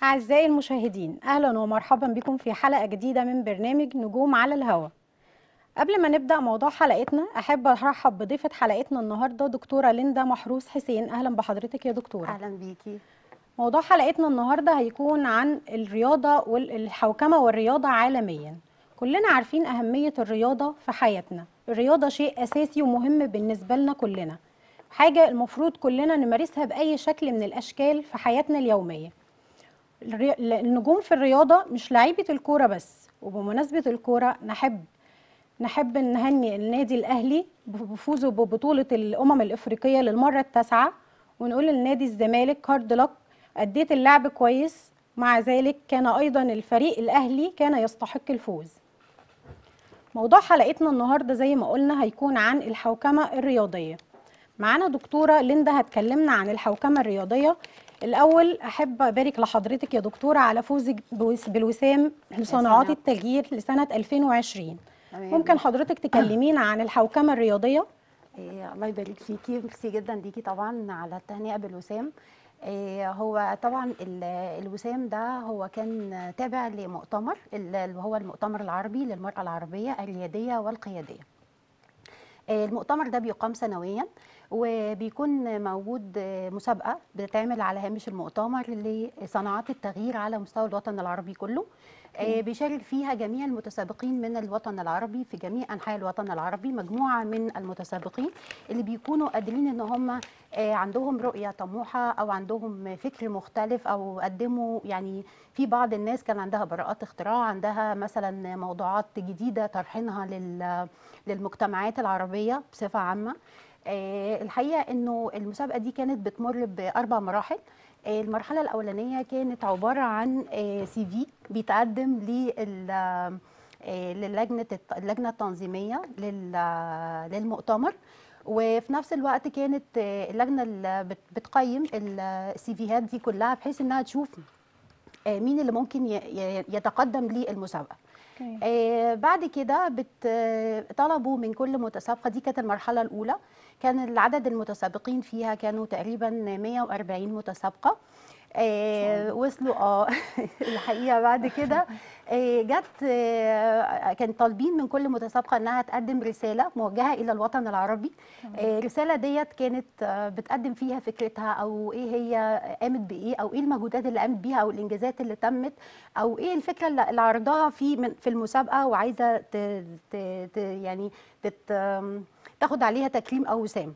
أعزائي المشاهدين أهلا ومرحبا بكم في حلقة جديدة من برنامج نجوم على الهوا قبل ما نبدأ موضوع حلقتنا أحب أرحب بضيفة حلقتنا النهاردة دكتورة ليندا محروس حسين أهلا بحضرتك يا دكتورة اهلا بيكي موضوع حلقتنا النهاردة هيكون عن الرياضة والحوكمة والرياضة عالميا كلنا عارفين أهمية الرياضة في حياتنا الرياضة شيء أساسي ومهم بالنسبة لنا كلنا حاجة المفروض كلنا نمارسها بأي شكل من الأشكال في حياتنا اليومية الري- النجوم في الرياضة مش لعيبة الكورة بس وبمناسبة الكورة نحب نحب نهني النادي الأهلي بفوزه ببطولة الأمم الإفريقية للمرة التاسعة ونقول للنادي الزمالك هارد لك أديت اللعب كويس مع ذلك كان أيضا الفريق الأهلي كان يستحق الفوز موضوع حلقتنا النهاردة زي ما قلنا هيكون عن الحوكمة الرياضية معانا دكتورة ليندا هتكلمنا عن الحوكمة الرياضية الأول أحب أبارك لحضرتك يا دكتورة على فوزك بوس- بالوسام لصناعات سلام. التغيير لسنة 2020 تمام. ممكن حضرتك تكلمينا عن الحوكمة الرياضية إيه الله يبارك فيكي ميرسي جدا ليكي طبعا على التهنئه بالوسام إيه هو طبعا ال- الوسام ده هو كان تابع لمؤتمر ال- اللي هو المؤتمر العربي للمراه العربيه الرياديه والقياديه آه، المؤتمر ده بيقام سنويا وبيكون موجود آه، مسابقة بتتعمل على هامش المؤتمر لصناعات التغيير على مستوى الوطن العربي كله آه، بيشارك فيها جميع المتسابقين من الوطن العربي في جميع أنحاء الوطن العربي مجموعة من المتسابقين اللي بيكونوا قادرين إن هم آه، عندهم رؤية طموحة أو عندهم فكر مختلف أو قدموا يعني في بعض الناس كان عندها براءات اختراع عندها مثلا موضوعات جديدة طرحينها لل للمجتمعات العربية بصفة عامة آه، الحقيقة انه المسابقة دي كانت بتمر بأربع مراحل آه، المرحلة الأولانية كانت عبارة عن سي في بيتقدم لل آه، للجنة الت- اللجنة التنظيمية لل- للمؤتمر وفي نفس الوقت كانت آه، اللجنة اللي بت- بتقيم السي فيهات دي كلها بحيث انها تشوف آه، مين اللي ممكن ي- ي- يتقدم للمسابقة آه بعد كده بت آه، طلبوا من كل متسابقه دي كانت المرحله الاولى كان العدد المتسابقين فيها كانوا تقريبا 140 متسابقه آه وصلوا اه الحقيقه بعد كده آه جت آه كان طالبين من كل متسابقه انها تقدم رساله موجهه الى الوطن العربي آه الرساله ديت كانت آه بتقدم فيها فكرتها او ايه هي قامت بايه او ايه المجهودات اللي قامت بيها او الانجازات اللي تمت او ايه الفكره اللي اللي عرضها في من في المسابقه وعايزه ت ت ت يعني تت تاخد عليها تكريم او وسام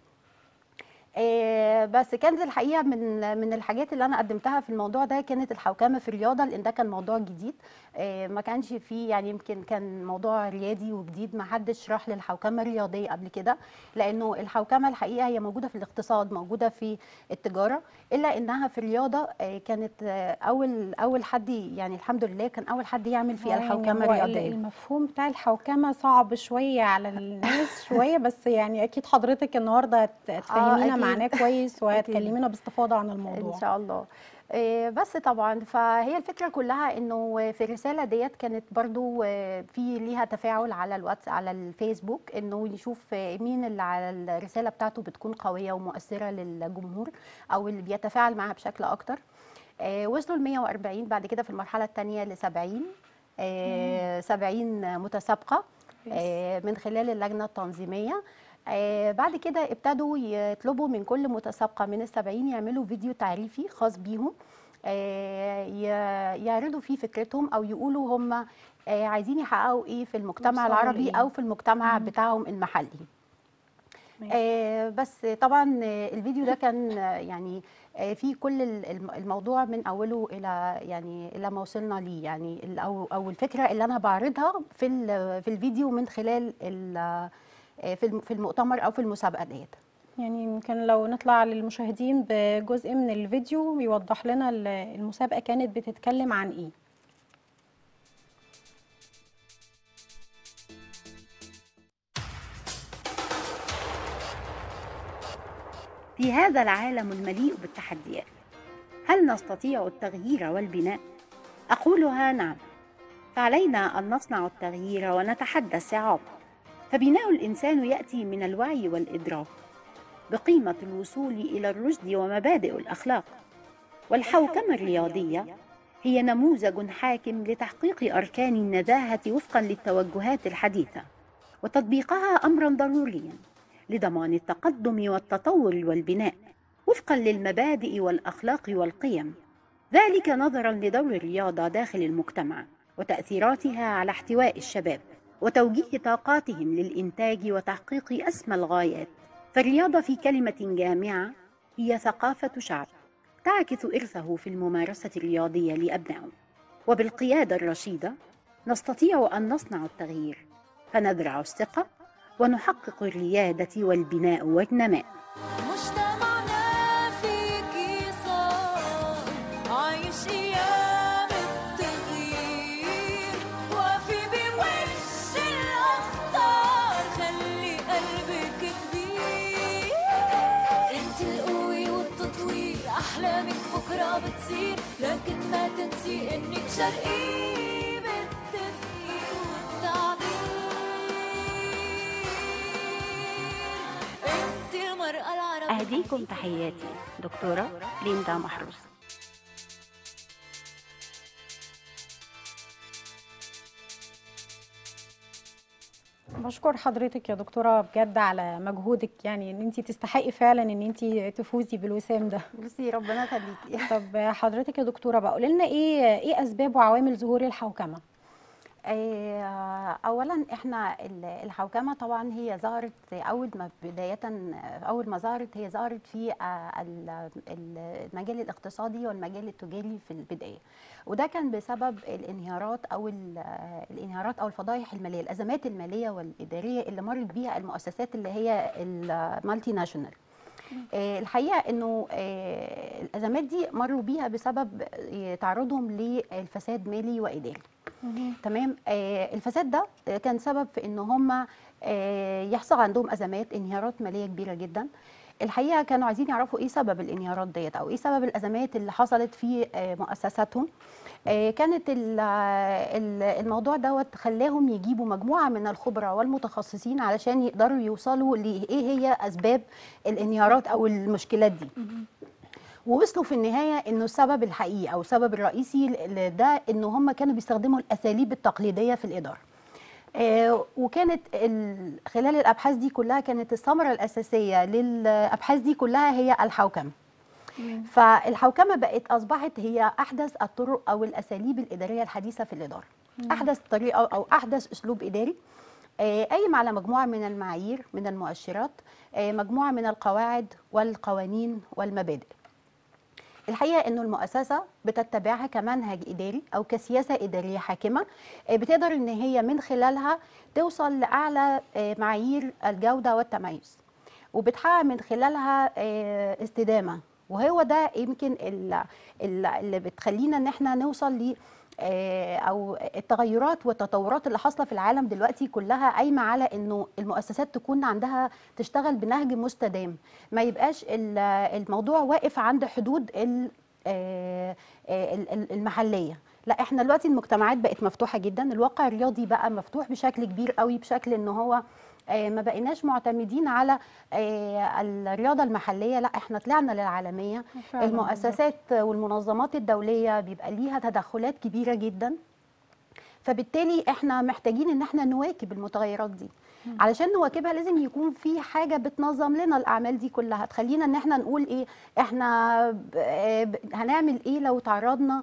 آه، بس كانت الحقيقه من من الحاجات اللي انا قدمتها في الموضوع ده كانت الحوكمه في الرياضه لان ده كان موضوع جديد آه، ما كانش فيه يعني يمكن كان موضوع ريادي وجديد ما حدش راح للحوكمه الرياضيه قبل كده لانه الحوكمه الحقيقه هي موجوده في الاقتصاد موجوده في التجاره الا انها في الرياضه آه، كانت آه، اول اول حد يعني الحمد لله كان اول حد يعمل في يعني الحوكمه هو ال- الرياضيه المفهوم بتاع الحوكمة صعب شوية على الناس شوية بس يعني أكيد حضرتك النهاردة هت- هتفهمينا أكيد. معناه كويس وهتكلمينا باستفاضة عن الموضوع ان شاء الله آه، بس طبعا فهي الفكره كلها انه في الرساله ديت كانت برضو آه، في ليها تفاعل على الواتس على الفيسبوك انه يشوف آه، مين اللي على الرساله بتاعته بتكون قويه ومؤثره للجمهور او اللي بيتفاعل معاها بشكل اكتر آه، وصلوا ل 140 بعد كده في المرحله الثانيه ل 70 آه، 70 متسابقه آه، من خلال اللجنه التنظيميه آه، بعد كده ابتدوا يطلبوا من كل متسابقه من السبعين يعملوا فيديو تعريفي خاص بيهم آه، ي- يعرضوا فيه فكرتهم او يقولوا هم آه، عايزين يحققوا ايه في المجتمع يوصلوا العربي لإيه. او في المجتمع بتاعهم المحلي آه، بس طبعا آه، الفيديو ده كان آه، يعني آه، فيه كل ال- الم- الموضوع من اوله الى يعني الى ما وصلنا ليه يعني ال- او او الفكره اللي انا بعرضها في ال- في الفيديو من خلال ال- آه، في الم- في المؤتمر او في المسابقه ديت يعني يمكن لو نطلع للمشاهدين بجزء من الفيديو يوضح لنا ال- المسابقة كانت بتتكلم عن ايه في هذا العالم المليء بالتحديات هل نستطيع التغيير والبناء اقولها نعم فعلينا ان نصنع التغيير ونتحدى الصعاب فبناء الانسان ياتي من الوعي والادراك بقيمه الوصول الى الرشد ومبادئ الاخلاق والحوكمه الرياضيه هي نموذج حاكم لتحقيق أركان النزاهة وفقا للتوجهات الحديثة وتطبيقها أمرا ضروريا لضمان التقدم والتطور والبناء وفقا للمبادئ والأخلاق والقيم ذلك نظرا لدور الرياضة داخل المجتمع وتأثيراتها على احتواء الشباب وتوجيه طاقاتهم للإنتاج وتحقيق أسمى الغايات فالرياضة في كلمة جامعة هي ثقافة شعب تعكس إرثه في الممارسة الرياضية لأبنائه وبالقيادة الرشيدة نستطيع أن نصنع التغيير فنزرع الثقة ونحقق الريادة والبناء والنماء مجتمعنا فيكي صار عايش ايام التغيير وفي بوش الاخطار خلي قلبك كبير انت القوة والتطوير احلامك بكره بتصير لكن ما تنسي انك شرقية بالتفكير والتعبير انت المرأة العربية أهديكم تحياتي دكتورة ليندا محروس بشكر حضرتك يا دكتورة بجد على مجهودك يعني ان انت تستحقي فعلا ان انت تفوزي بالوسام ده بصي ربنا يخليكي طب حضرتك يا دكتورة بقى قولي لنا ايه ايه اسباب وعوامل ظهور الحوكمة آه، اولا احنا ال- الحوكمه طبعا هي ظهرت اول ما بدايه اول ما ظهرت هي ظهرت في آه، ال- ال- المجال الاقتصادي والمجال التجاري في البدايه وده كان بسبب الانهيارات او ال- آه، الانهيارات او الفضائح الماليه الازمات الماليه والاداريه اللي مرت بيها المؤسسات اللي هي المالتي ناشونال آه، الحقيقه انه آه، الازمات دي مروا بيها بسبب آه، تعرضهم للفساد مالي واداري تمام آه الفساد ده آه، كان سبب في ان هم آه يحصل عندهم ازمات انهيارات ماليه كبيره جدا الحقيقه كانوا عايزين يعرفوا ايه سبب الانهيارات ديت او ايه سبب الازمات اللي حصلت في آه مؤسساتهم آه كانت ال- ال- الموضوع دوت خلاهم يجيبوا مجموعه من الخبراء والمتخصصين علشان يقدروا يوصلوا لايه هي اسباب الانهيارات او المشكلات دي ووصلوا في النهايه انه السبب الحقيقي او السبب الرئيسي ل- ده ان هم كانوا بيستخدموا الاساليب التقليديه في الاداره آه، وكانت ال- خلال الابحاث دي كلها كانت الثمره الاساسيه للابحاث دي كلها هي الحوكمه فالحوكمه بقت اصبحت هي احدث الطرق او الاساليب الاداريه الحديثه في الاداره احدث طريقه او احدث اسلوب اداري آه، قايم على مجموعه من المعايير من المؤشرات آه، مجموعه من القواعد والقوانين والمبادئ الحقيقه انه المؤسسه بتتبعها كمنهج اداري او كسياسه اداريه حاكمه آه، بتقدر ان هي من خلالها توصل لاعلى آه، معايير الجوده والتميز وبتحقق من خلالها آه، استدامه وهو ده يمكن ال- ال- اللي بتخلينا ان احنا نوصل ل آه، او التغيرات والتطورات اللي حاصله في العالم دلوقتي كلها قايمه على انه المؤسسات تكون عندها تشتغل بنهج مستدام ما يبقاش ال- الموضوع واقف عند حدود ال- آه، آه، ال- ال- المحليه لا احنا دلوقتي المجتمعات بقت مفتوحه جدا الواقع الرياضي بقى مفتوح بشكل كبير قوي بشكل ان هو آه، ما بقيناش معتمدين على آه، الرياضه المحليه لا احنا طلعنا للعالميه فعلاً المؤسسات والمنظمات الدوليه بيبقى ليها تدخلات كبيره جدا فبالتالي احنا محتاجين ان احنا نواكب المتغيرات دي علشان نواكبها لازم يكون في حاجه بتنظم لنا الاعمال دي كلها تخلينا ان احنا نقول ايه احنا ب- آه ب- هنعمل ايه لو تعرضنا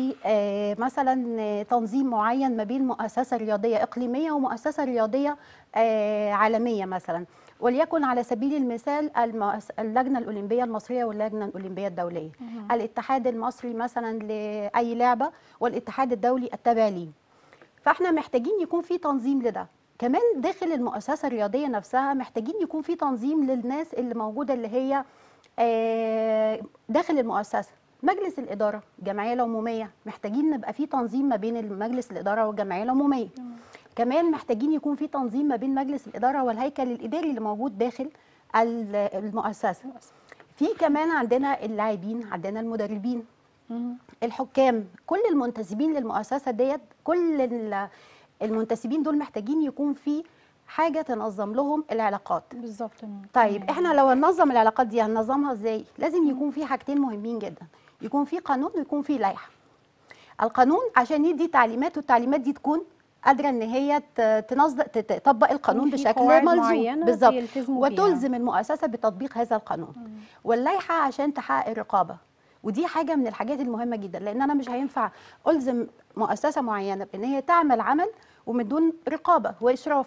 لمثلا تنظيم معين ما بين مؤسسه رياضيه اقليميه ومؤسسه رياضيه آه، عالميه مثلا وليكن على سبيل المثال المؤس- اللجنه الاولمبيه المصريه واللجنه الاولمبيه الدوليه الاتحاد المصري مثلا لاي لعبه والاتحاد الدولي التابع ليه فاحنا محتاجين يكون في تنظيم لده كمان داخل المؤسسه الرياضيه نفسها محتاجين يكون في تنظيم للناس اللي موجوده اللي هي آه، داخل المؤسسه مجلس الاداره الجمعيه العموميه محتاجين نبقى في تنظيم ما بين مجلس الاداره والجمعيه العموميه كمان محتاجين يكون في تنظيم ما بين مجلس الاداره والهيكل الاداري اللي موجود داخل ال- المؤسسه في كمان عندنا اللاعبين عندنا المدربين الحكام كل المنتسبين للمؤسسه ديت كل ال- المنتسبين دول محتاجين يكون في حاجه تنظم لهم العلاقات بالظبط طيب احنا لو هننظم العلاقات دي هننظمها ازاي لازم يكون في حاجتين مهمين جدا يكون في قانون ويكون في لائحه القانون عشان يدي تعليمات والتعليمات دي تكون قادره ان هي ت- تنظم تت- تطبق القانون في بشكل قواعد ملزوم معينة بالظبط بيلتزموا بيها. وتلزم المؤسسه بتطبيق هذا القانون واللائحه عشان تحقق الرقابه ودي حاجه من الحاجات المهمه جدا لان انا مش هينفع الزم مؤسسه معينه بان هي تعمل عمل ومن دون رقابه واشراف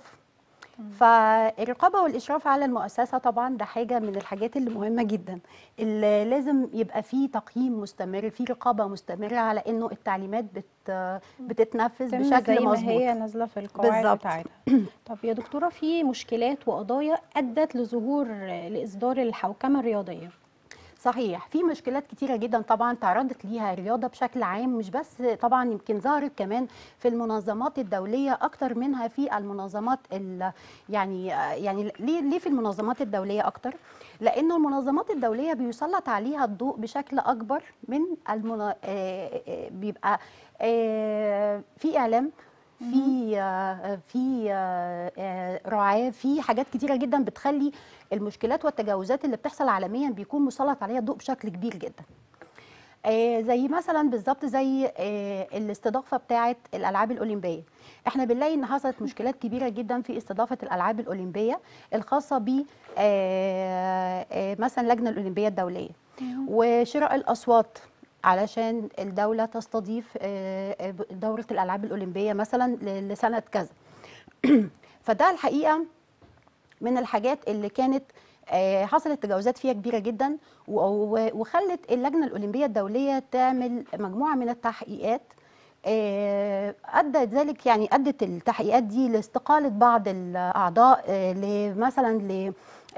فالرقابه والاشراف على المؤسسه طبعا ده حاجه من الحاجات اللي مهمه جدا اللي لازم يبقى فيه تقييم مستمر في رقابه مستمره على انه التعليمات بت بتتنفذ تم بشكل زي ما مظبوط هي نازله في القواعد بالظبط. بتاعتها طب يا دكتوره في مشكلات وقضايا ادت لظهور لاصدار الحوكمه الرياضيه صحيح في مشكلات كتيرة جدا طبعا تعرضت ليها الرياضة بشكل عام مش بس طبعا يمكن ظهرت كمان في المنظمات الدولية أكتر منها في المنظمات ال يعني يعني ليه ليه في المنظمات الدولية أكتر؟ لأنه المنظمات الدولية بيسلط عليها الضوء بشكل أكبر من المنا... آه، آه، بيبقى آه، في إعلام في آه، في آه، آه، رعاة في حاجات كتيرة جدا بتخلي المشكلات والتجاوزات اللي بتحصل عالميا بيكون مسلط عليها الضوء بشكل كبير جدا آه، زي مثلا بالظبط زي آه، الاستضافه بتاعه الالعاب الاولمبيه احنا بنلاقي ان حصلت مشكلات كبيره جدا في استضافه الالعاب الاولمبيه الخاصه ب آه، آه، مثلا اللجنه الاولمبيه الدوليه وشراء الاصوات علشان الدوله تستضيف آه، آه، دوره الالعاب الاولمبيه مثلا ل- لسنه كذا فده الحقيقه من الحاجات اللي كانت آه، حصلت تجاوزات فيها كبيره جدا و- و- وخلت اللجنه الاولمبيه الدوليه تعمل مجموعه من التحقيقات آه، ادى ذلك يعني ادت التحقيقات دي لاستقاله بعض الاعضاء آه، ل- مثلا ل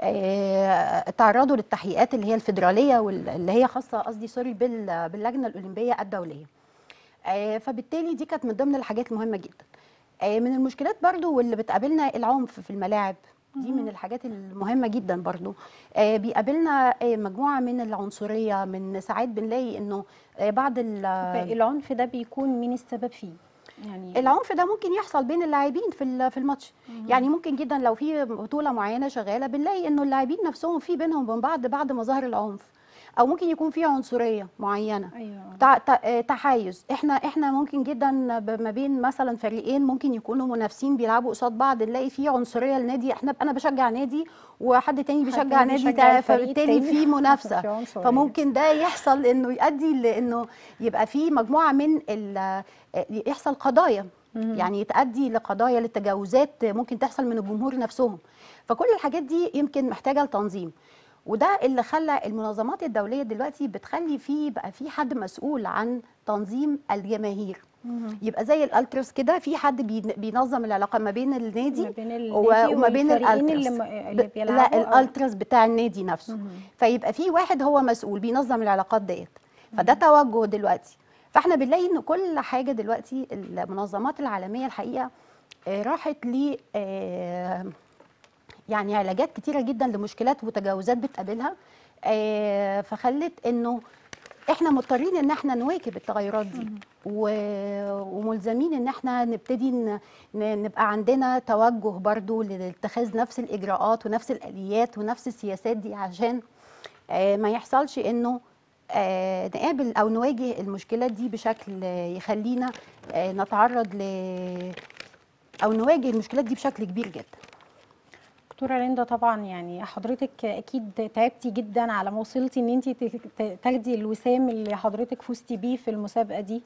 آه، تعرضوا للتحقيقات اللي هي الفيدراليه واللي هي خاصه قصدي سوري بال- باللجنه الاولمبيه الدوليه آه، فبالتالي دي كانت من ضمن الحاجات المهمه جدا آه، من المشكلات برضو واللي بتقابلنا العنف في الملاعب دي من الحاجات المهمة جدا برضو آه، بيقابلنا آه، مجموعة من العنصرية من ساعات بنلاقي انه آه، بعض ال- العنف ده بيكون مين السبب فيه يعني العنف ده ممكن يحصل بين اللاعبين في ال- في الماتش يعني ممكن جدا لو في بطوله معينه شغاله بنلاقي انه اللاعبين نفسهم في بينهم وبين بعض بعد مظاهر العنف او ممكن يكون في عنصريه معينه ايوه تع- تع- آه، تحيز احنا احنا ممكن جدا ب- ما بين مثلا فريقين ممكن يكونوا منافسين بيلعبوا قصاد بعض نلاقي في عنصريه لنادي احنا انا بشجع نادي وحد تاني بيشجع تاني نادي بيشجع تا- الفريق فبالتالي التاني. في منافسه في عنصرية. فممكن ده يحصل انه يؤدي لانه يبقى في مجموعه من ال- يحصل قضايا يعني تؤدي لقضايا للتجاوزات ممكن تحصل من الجمهور نفسهم فكل الحاجات دي يمكن محتاجه لتنظيم وده اللي خلى المنظمات الدوليه دلوقتي بتخلي فيه بقى في حد مسؤول عن تنظيم الجماهير يبقى زي الالتراس كده في حد بين- بينظم العلاقه ما بين النادي ما بين و- النادي وما بين والفريقين الالتراس اللي, م- اللي ب- بيلعبوا لا أو- الالتراس بتاع النادي نفسه فيبقى في واحد هو مسؤول بينظم العلاقات ديت فده توجه دلوقتي فاحنا بنلاقي ان كل حاجه دلوقتي المنظمات العالميه الحقيقه آه، راحت ل آه، يعني علاجات كتيره جدا لمشكلات وتجاوزات بتقابلها آه، فخلت انه احنا مضطرين ان احنا نواكب التغيرات دي و- وملزمين ان احنا نبتدي ن- ن- نبقى عندنا توجه برضو لاتخاذ نفس الاجراءات ونفس الاليات ونفس السياسات دي عشان آه، ما يحصلش انه آه، نقابل او نواجه المشكلات دي بشكل آه، يخلينا آه، نتعرض ل او نواجه المشكلات دي بشكل كبير جدا دكتوره ليندا طبعا يعني حضرتك اكيد تعبتي جدا على ما وصلتي ان انت تاخدي الوسام اللي حضرتك فزتي بيه في المسابقه دي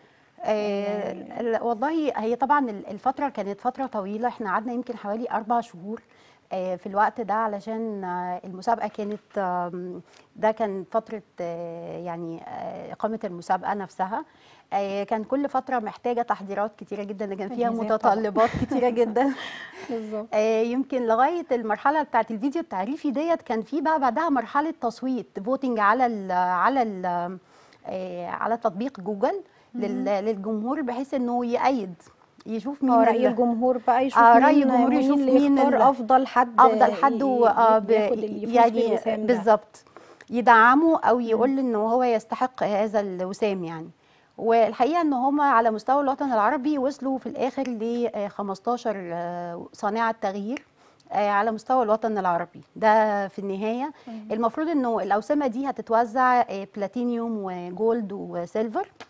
آه ال- والله هي طبعا ال- الفترة كانت فترة طويلة احنا قعدنا يمكن حوالي أربع شهور آه في الوقت ده علشان آه المسابقة كانت آم، ده كان فترة آه يعني آه إقامة المسابقة نفسها آه كان كل فترة محتاجة تحضيرات كتيرة جدا كان فيها تجهيزات طبعاً. متطلبات كتيرة جدا بالظبط آه، يمكن لغايه المرحله بتاعت الفيديو التعريفي ديت كان في بقى بعدها مرحله تصويت فوتنج على ال على ال آه، على تطبيق جوجل لل- للجمهور بحيث انه يأيد يشوف مين اه راي ال- الجمهور بقى يشوف آه، مين رأي الجمهور مين يشوف اللي مين يختار ال- افضل حد افضل حد ي- و- آه، ب- ياخد اللي يفوز يعني بالوسام ده. بالظبط يدعمه او يقول انه هو يستحق هذا الوسام يعني والحقيقه ان هم على مستوى الوطن العربي وصلوا في الاخر ل 15 آه، صانعه تغيير آه، على مستوى الوطن العربي ده في النهايه المفروض انه الاوسمه دي هتتوزع آه، بلاتينيوم وجولد وسيلفر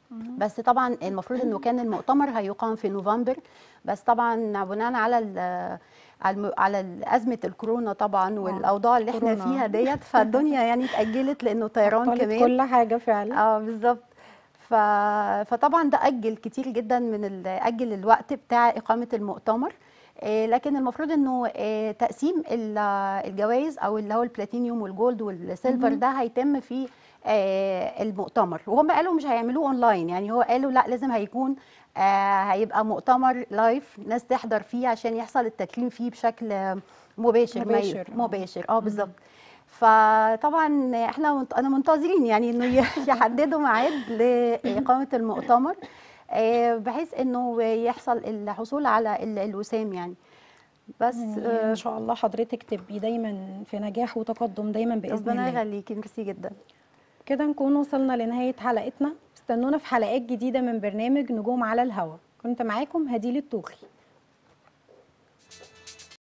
بس طبعا المفروض انه كان المؤتمر هيقام في نوفمبر بس طبعا بناء على ال- على الم- على ازمه الكورونا طبعا والاوضاع اللي احنا كورونا. فيها ديت فالدنيا يعني اتاجلت لانه طيران عطلت كمان كل حاجه فعلا اه بالظبط ف... فطبعا ده اجل كتير جدا من ال... اجل الوقت بتاع اقامه المؤتمر آه، لكن المفروض انه آه، تقسيم ال- الجوائز او اللي هو البلاتينيوم والجولد والسيلفر ده هيتم في آه، المؤتمر وهم قالوا مش هيعملوه اونلاين يعني هو قالوا لا لازم هيكون آه، هيبقى مؤتمر لايف ناس تحضر فيه عشان يحصل التكريم فيه بشكل آه، مباشر ما ي- مباشر، آه. مباشر اه بالظبط فطبعا احنا منت- انا منتظرين يعني انه ي- يحددوا ميعاد لاقامه المؤتمر آه، بحيث انه يحصل الحصول على ال- الوسام يعني بس يعني آه، ان شاء الله حضرتك تبقي دايما في نجاح وتقدم دايما باذن ربنا الله يخليكي ميرسي جدا كده نكون وصلنا لنهايه حلقتنا استنونا في حلقات جديده من برنامج نجوم على الهوا كنت معاكم هديل الطوخي